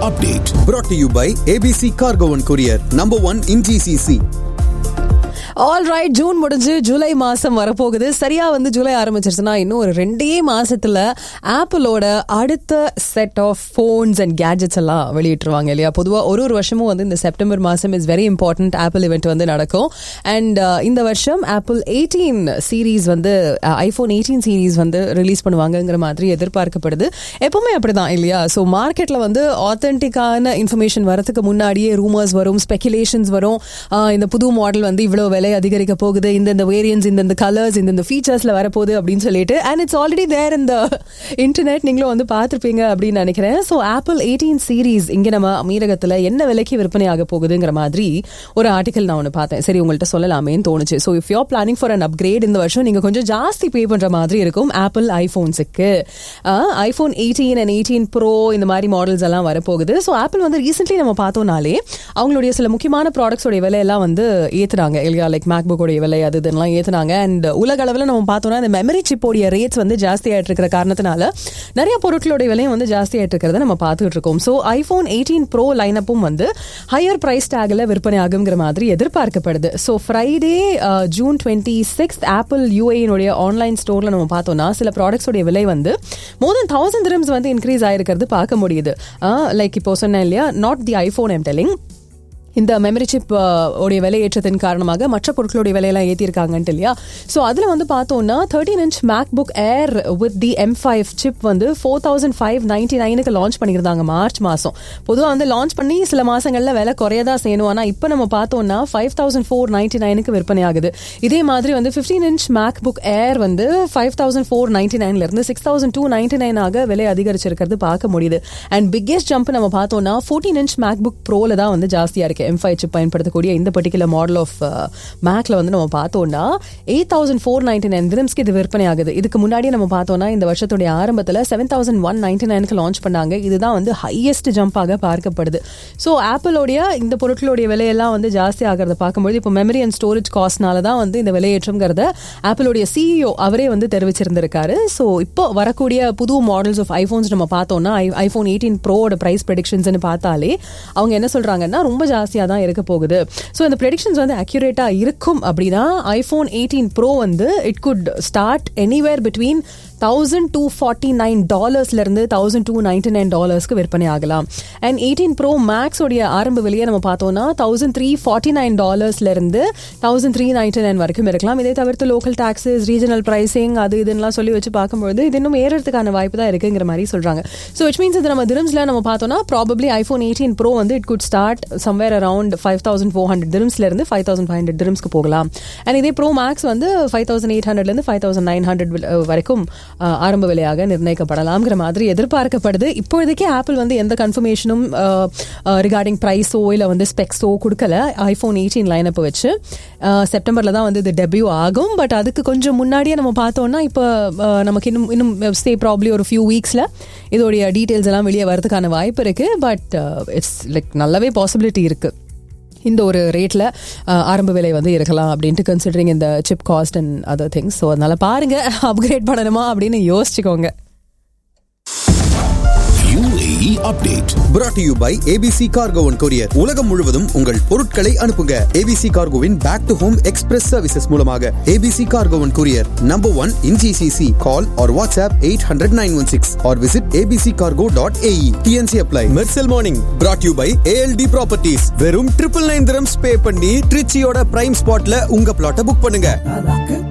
update brought to you by ABC Cargo and Courier, number one in GCC. All right June முடிஞ்சு July மாசம் வரப்போகுது சரியா வந்து ஜூலை ஆரம்பிச்சிருச்சுன்னா இன்னும் ஒரு ரெண்டே மாசத்துல ஆப்பிளோட அடுத்த set of phones and gadgets எல்லாம் வெளியிட்டுருவாங்க இல்லையா பொதுவாக ஒரு ஒரு வருஷமும் வந்து இந்த செப்டம்பர் மாசம் is very important Apple event வந்து நடக்கும் அண்ட் இந்த வருஷம் ஆப்பிள் எயிட்டீன் சீரீஸ் வந்து ஐஃபோன் எயிட்டீன் சீரீஸ் வந்து ரிலீஸ் பண்ணுவாங்கங்கிற மாதிரி எதிர்பார்க்கப்படுது எப்பவுமே அப்படிதான் இல்லையா ஸோ மார்க்கெட்ல வந்து ஆத்தென்டிக்கான இன்ஃபர்மேஷன் வரதுக்கு முன்னாடியே ரூமர்ஸ் வரும் ஸ்பெகுலேஷன்ஸ் வரும் ஆஹ் இந்த புது மாடல் வந்து இவ்வளோ விலை அதிகரிக்க போகுது இந்தந்த வேரியன்ஸ் இந்தந்த கலர்ஸ் இந்தந்த ஃபீச்சர்ஸ்ல வரப்போகுது அப்படின்னு சொல்லிட்டு அண்ட் இட்ஸ் ஆல்ரெடி தேர் இந்த இன்டர்நெட் நீங்களும் வந்து பார்த்துருப்பீங்க அப்படின்னு நினைக்கிறேன் ஸோ ஆப்பிள் எயிட்டீன் சீரீஸ் இங்கே நம்ம அமீரகத்தில் என்ன விலைக்கு விற்பனை ஆக போகுதுங்கிற மாதிரி ஒரு ஆர்டிக்கல் நான் ஒன்று பார்த்தேன் சரி உங்கள்கிட்ட சொல்லலாமேன்னு தோணுச்சு so if your planning for an upgrade இந்த வருஷம் நீங்கள் கொஞ்சம் ஜாஸ்தி பே பண்ணுற மாதிரி இருக்கும் ஆப்பிள் ஐஃபோன்ஸுக்கு iPhone eighteen and eighteen pro இந்த மாதிரி மாடல்ஸ் எல்லாம் வரப்போகுது ஸோ ஆப்பிள் வந்து ரீசென்ட்லி நம்ம பார்த்தோம்னாலே அவங்களுடைய சில முக்கியமான ப்ராடக்ட்ஸோடைய விலையெல்லாம் வந்து ஏற்றுறாங்க இல்லையா லைக் மேக்புக்கோடைய விலை அது இதெல்லாம் ஏற்றுனாங்க அண்ட் உலக அளவில் நம்ம பார்த்தோம்னா இந்த மெமரி சிப்போடைய ரேட்ஸ் வந்து ஜாஸ்தி ஆகிட்டு இருக்கிற காரணத்தினால நிறைய பொருட்களுடைய விலையும் வந்து ஜாஸ்தி ஆகிட்டு இருக்கிறத நம்ம பார்த்துட்டு இருக்கோம் ஸோ ஐஃபோன் எயிட்டீன் ப்ரோ லைனப்பும் வந்து ஹையர் ப்ரைஸ் டேகில் விற்பனை ஆகுங்கிற மாதிரி எதிர்பார்க்கப்படுது so Friday June twenty six Apple யூஏனுடைய ஆன்லைன் ஸ்டோரில் நம்ம பார்த்தோம்னா சில ப்ராடக்ட்ஸோடைய விலை வந்து மோர் தென் தௌசண்ட் திரம்ஸ் வந்து இன்க்ரீஸ் ஆயிருக்கிறது பார்க்க முடியுது லைக் இப்போ சொன்னேன் இல்லையா not the iPhone am telling இந்த மெமரி சிப் உடைய விலை ஏற்றத்தின் காரணமாக மற்ற பொருட்களுடைய விலையெல்லாம் ஏற்றிருக்காங்கன்ட்டு இல்லையா ஸோ அதில் வந்து பார்த்தோம்னா thirteen inch MacBook Air with the M five chip வந்து ஃபோர் தௌசண்ட் ஃபைவ் நைன்டி நைனுக்கு லான்ச் பண்ணியிருந்தாங்க மார்ச் மாதம் பொதுவாக வந்து லான்ச் பண்ணி சில மாதங்களில் விலை குறையதா செய்யணும் ஆனால் இப்போ நம்ம பார்த்தோம்னா ஃபைவ் தௌசண்ட் ஃபோர் நைன்டி நைனுக்கு விற்பனை ஆகுது இதே மாதிரி வந்து fifteen inch MacBook Air வந்து ஃபைவ் தௌசண்ட் ஃபோர் நைன்டி நைன்லேருந்து சிக்ஸ் தௌசண்ட் டூ நைன்டி நைனாக விலை அதிகரிச்சிருக்கிறது பார்க்க முடியுது அண்ட் பிக்கெஸ்ட் ஜம்ப் நம்ம பார்த்தோம்னா ஃபோர்டீன் இன்ச் மேக் புக் ப்ரோவில் தான் வந்து ஜாஸ்தியாக இருக்கு எம் ஃபைவ் சிப் பயன்படுத்தக்கூடிய இந்த பர்டிகுலர் மாடல் ஆஃப் மேக்ல வந்து நம்ம பார்த்தோம்னா eight thousand four ninety nine திரம்ஸ்க்கு இது விற்பனை ஆகுது இதுக்கு முன்னாடியே நம்ம பார்த்தோம்னா இந்த வருஷத்துடைய ஆரம்பத்தில் செவன் தௌசண்ட் ஒன் நைன்டி நைனுக்கு லான்ச் பண்ணாங்க இதுதான் வந்து ஹையஸ்ட் ஜம்பாக பார்க்கப்படுது ஸோ ஆப்பிளோடைய இந்த பொருட்களுடைய விலையெல்லாம் வந்து ஜாஸ்தி ஆகிறத பார்க்கும்போது இப்போ மெமரி அண்ட் ஸ்டோரேஜ் காஸ்ட்னால தான் வந்து இந்த விலையேற்றம்ங்கிறத ஆப்பிளோடைய சிஇஓ அவரே வந்து தெரிவிச்சிருந்திருக்காரு ஸோ இப்போ வரக்கூடிய புது மாடல்ஸ் ஆஃப் ஐஃபோன்ஸ் நம்ம பார்த்தோம்னா ஐஃபோன் எயிட்டீன் ப்ரோட ப்ரைஸ் ப்ரெடிக்ஷன்ஸ்னு பார்த்தாலே அவங்க என்ன சொல்றாங்கன்னா ரொம்ப ஜாஸ்தியாக தான் இருக்க போகுது ஸோ இந்த ப்ரெடிக்ஷன்ஸ் வந்து அக்யூரேட்டாக இருக்கும் அப்படின்னா ஐஃபோன் எயிட்டீன் ப்ரோ வந்து it could start anywhere between thousand two forty nine டாலர்ஸ்லேருந்து தௌசண்ட் டூ நைன்டி நைன் டாலர்ஸ்க்கு விற்பனை ஆகலாம் அண்ட் எயிட்டீன் ப்ரோ மேக்ஸோடைய ஆரம்ப விலையை நம்ம பார்த்தோம்னா தௌசண்ட் த்ரீ ஃபார்ட்டி நைன் டாலர்ஸ்லேருந்து தௌசண்ட் த்ரீ நைன்டி நைன் வரைக்கும் இருக்கலாம் இதே தவிர்த்து லோக்கல் டாக்ஸஸ் ரீஜனல் ப்ரைசிங் அது இதுலாம் சொல்லி வச்சு பார்க்கும்போது இது இன்னும் ஏறதுக்கான வாய்ப்பு தான் இருக்குங்கிற மாதிரி சொல்கிறாங்க ஸோ விச் மீன்ஸ் இது நம்ம திரம்ஸில் நம்ம பார்த்தோம்னா ப்ராபப்ளி ஐஃபோன் எயிட்டீன் ப்ரோ வந்து it could start somewhere around five thousand four hundred திரம்ஸ்லேருந்து ஃபைவ் தௌசண்ட் ஃபைவ் ஹண்ட்ரட் திரம்ஸ்க்கு போகலாம் அண்ட் இதே ப்ரோ மேக்ஸ் வந்து ஃபைவ் தௌசண்ட் எயிட் ஹண்ட்ரட்லேருந்து ஃபைவ் தௌசண்ட் நைன் ஹண்ட்ரட் வரைக்கும் ஆரம்ப விலையாக நிர்ணயிக்கப்படலாம்ங்கிற மாதிரி எதிர்பார்க்கப்படுது இப்போதைக்கு ஆப்பிள் வந்து எந்த கன்ஃபர்மேஷனும் ரிகார்டிங் ப்ரைஸோ இல்லை வந்து ஸ்பெக்ஸோ கொடுக்கல ஐஃபோன் எயிட்டீன் லைனப் வச்சு செப்டம்பரில் தான் வந்து இது டெபியூ ஆகும் பட் அதுக்கு கொஞ்சம் முன்னாடியே நம்ம பார்த்தோம்னா இப்போ நமக்கு இன்னும் இன்னும் ஸ்டே ப்ராப்ளி ஒரு ஃபியூ வீக்ஸில் இதோடைய டீட்டெயில்ஸ் எல்லாம் வெளியே வரதுக்கான வாய்ப்பு இருக்குது பட் இட்ஸ் லைக் நல்லாவே பாசிபிலிட்டி இருக்குது இந்த ஒரு ரேட்டில் ஆரம்ப விலை வந்து இருக்கலாம் அப்படின்ட்டு கன்சிடரிங் இந்த chip cost and other things so அதனால பாருங்க அப்கிரேட் பண்ணணுமா அப்படின்னு யோசிச்சுக்கோங்க UAE update brought to you by ABC Cargo and Courier. உலகம் முழுவதும் உங்கள் பொருட்களை அனுப்புங்க ABC Cargoவின் back to home express services மூலமாக ABC Cargo and Courier number one in GCC. Call or WhatsApp 800-916 or visit abccargo.ae. TNC apply. Mercel Morning brought to you by ALD Properties. வெறும் triple nine dirhams pay பண்ணி ட்ரிச்சியோட prime ஸ்பாட்ல உங்க பிளாட்டை book பண்ணுங்க